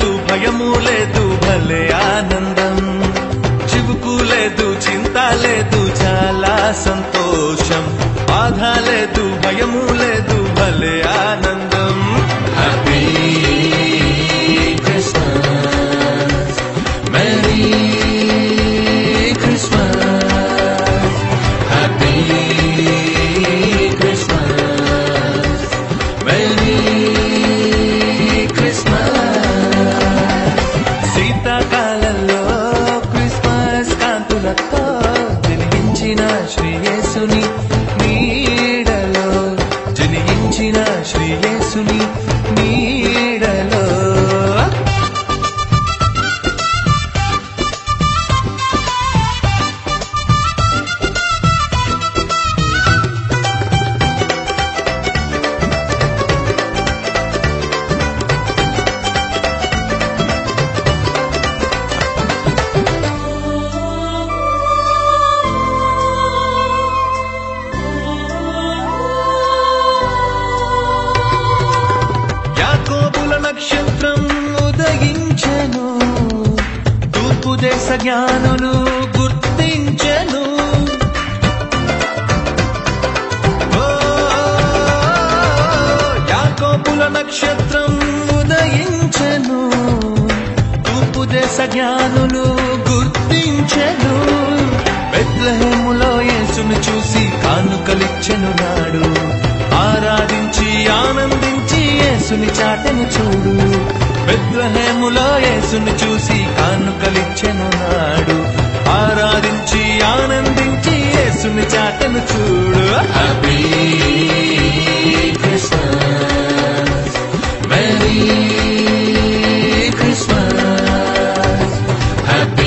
లేదు భయము లేదు భలే ఆనందం చివుకు లేదు చింత లేదు చాలా సంతోషం బాధ లేదు భయము లేదు భలే ఆనందం happy Christmas merry Christmas happy Christmas merry Christmas శీతాకాలంలో క్రిస్మస్ కాంతులతో జనిగించిన శ్రీయేసుని నీడలో జనిగించిన శ్రీయేసుని నీడలో యాకోబుల నక్షత్రం ఉదయించెను తూర్పు దేశ జ్ఞానులు గుర్తించెను ఓ, యాకోబుల నక్షత్రం ఉదయించెను తూర్పు దేశ జ్ఞానులు గుర్తించెను బెత్లహేములో యేసును చూసి కానుకలిచ్చెను నాడు ఆరాధించి ఆనందించి యేసుని చాటను చూడు బెత్లహేములో యేసుని చూసి కానుకలిచ్చెను నాడు ఆరాధించి ఆనందించి యేసుని చాటను చూడు happy Christmas merry Christmas happy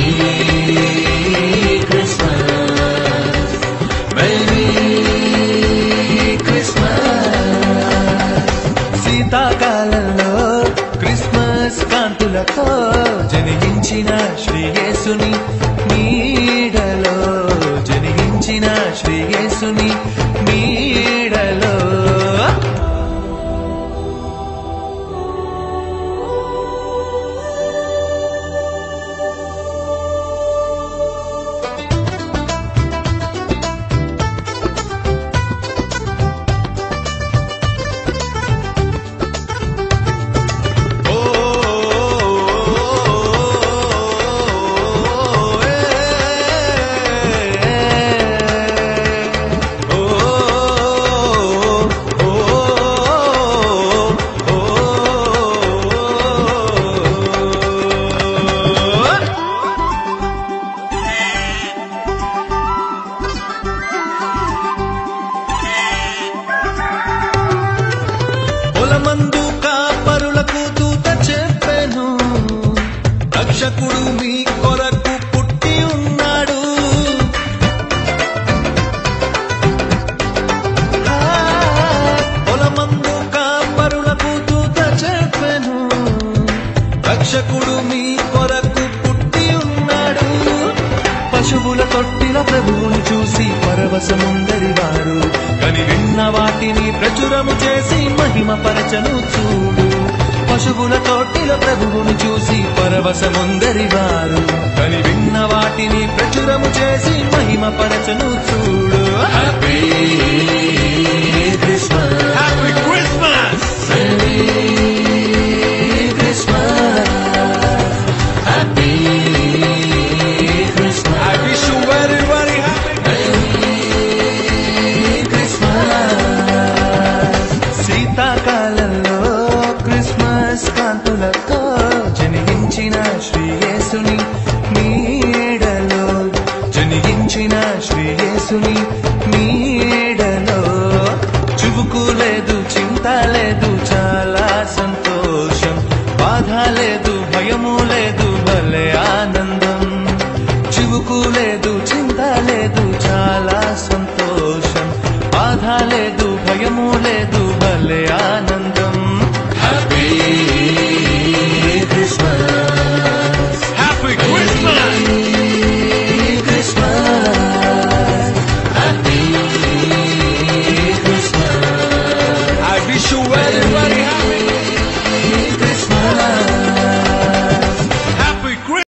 Christmas merry Christmas శీతాకాలంలో క్రిస్మస్ కాంతులతో జనిగించిన శ్రీయేసుని నీడలో జనిగించిన శ్రీయేసుని నీడలో ఓ పొలమందు కాపరులకు దూత చెప్పెను రక్షకుడు మీ కొరకు పుట్టి ఉన్నాడు ఆ, పొలమందు కాపరులకు దూత చెప్పెను రక్షకుడు మీ కొరకు పుట్టి ఉన్నాడు పశువుల తొట్టిల ప్రభువును చూసి పరవశముందరి వారు కని విన్న వాటిని ప్రచురము చేసి మహిమ పరచను చూడు పశువుల తొట్టిల ప్రభువును చూసి పరవశముందరి వారు కని విన్న వాటిని ప్రచురము చేసి మహిమ పరచను చూడు happy Christmas happy Christmas Christmas happy Christmas I wish you very very happy Christmas శీతాకాలంలో క్రిస్మస్ కాంతులతో జనిగించిన శ్రీయేసుని నీడలో జనిగించిన శ్రీయేసుని నీడలో చుబుకు లేదు చింత లేదు చాలా సంతోషం బాధ లేదు భయము లేదు భలే ఆనందం చివుకు లేదు చింత లేదు చాలా సంతోషం బాధ లేదు భయము లేదు భలే ఆనందం